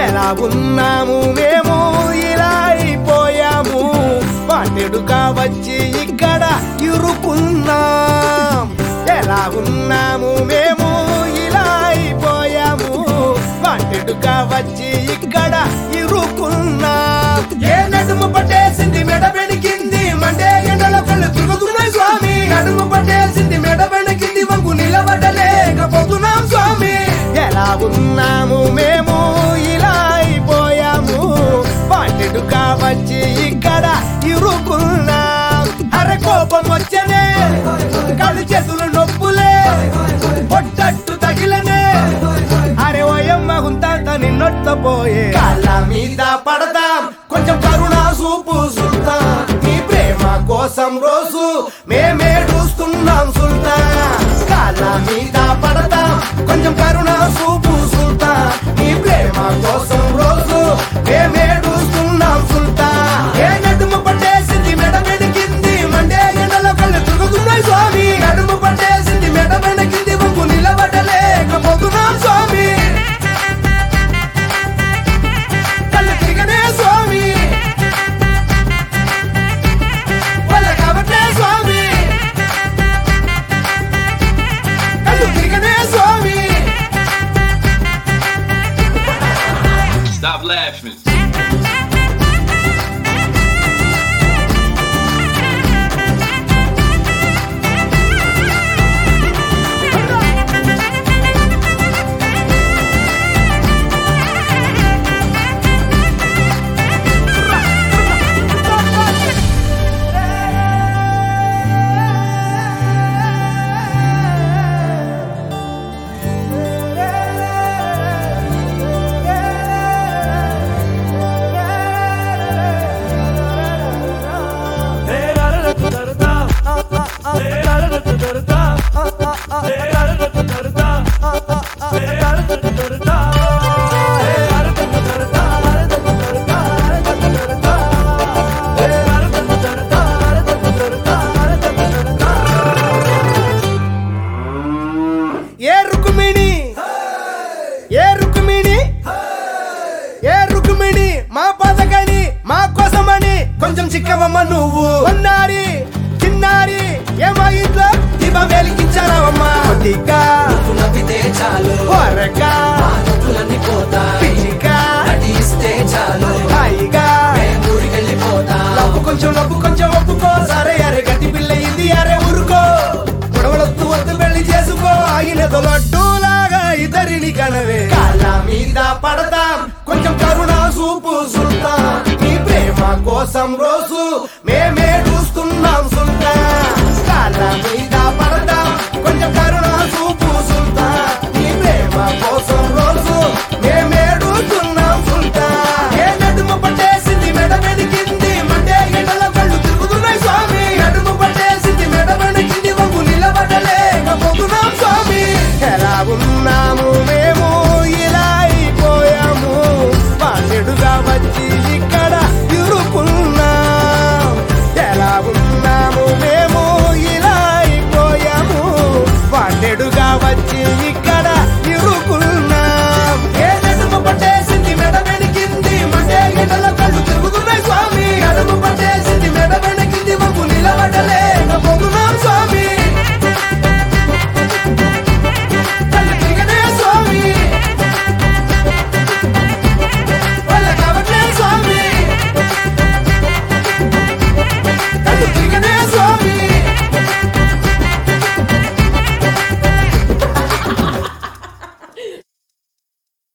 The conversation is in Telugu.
ఎలా ఉన్నాము మేము ఇలా అయిపోయాము వాటెడుగా వచ్చి ఇక్కడ ఇరుకున్నాం ఎలా ఉన్నాము మేము ఇలా అయిపోయాము వాటెడుగా వచ్చి ఇక్కడ ఇరుకున్నాం ఏ నడుము పట్టేసింది మెడ వెణికింది మండే ఎండల కళ్ళు తిరుగుతున్నాయి స్వామి నడుము పట్టేసింది మెడ వెణికింది వంగు నిలబడలేకపోతున్నాం స్వామి ఎలా ఉన్నాము మేము ఇలా అయిపోయాము వాటెడుగా వచ్చి ఇక్కడ ఇరుకున్నాం అరే కోపం వచ్చనే కళ్ళు చేతులు నొప్పులే పొట్టట్టు తగిలనే అరే ఓయమ్మ గుంతంత నిన్నొట్ట పోయే కాళ్ళ మీద పడతాం కొంచెం కరుణ సూపు సుల్తాం నీ ప్రేమ కోసం రోజు మేమేడుస్తున్నాం సుల్తాన్ కాళ్ళ మీద పడతాం కొంచెం కరుణ సూపు సుల్తాన్ నీ ప్రేమ కోసం రోజు మేమేడుస్తున్నాం సుల్తాన్ ఏ నడుము పట్టేసింది మెడ వెనకింది మండే ఎండలో కళ్ళు తిరుగుతున్నాయి స్వామి నడుము పట్టేసింది మెడ వెనకింది వంగు నిలబడలేకపోతున్నాం స్వామి కళ్ళు తిరగనే స్వామి వల్ల కాబట్టే స్వామి కళ్ళు తిరగనే స్వామి Stop laughing. ఏ రుక్మిణి ఏ రుక్మిణి ఏ రుక్మిణి మా పదకని మా కోసమని కొంచెం చిక్కవమ్మ నువ్వు ఉన్నారి చిన్నారి ఏమో ఇంట్లో దీపం వెలిగించారవమ్మా కొద్దిగా నువ్వు నవ్వితే చాలు వరగా ఆ నవ్వులన్నీ పోతాయి పిచ్చిగా నటిస్తే చాలు హాయిగా మేము ఊరికెళ్ళిపోతా లవ్వు కొంచెం లవ్వు కొంచెం ఒప్పుకో సరే అరే గట్టి పిల్ల ఇది అరే ఊరుకో గొడవలొద్దు వద్దు పెళ్లి చేసుకో ఆగినదో లడ్డూలాగా ఇద్దరిని కనవే కాళ్ళ మీద పడతాం కొంచెం కరుణ సూపు సుల్తాం నీ ప్రేమ కోసం రోజు మేమే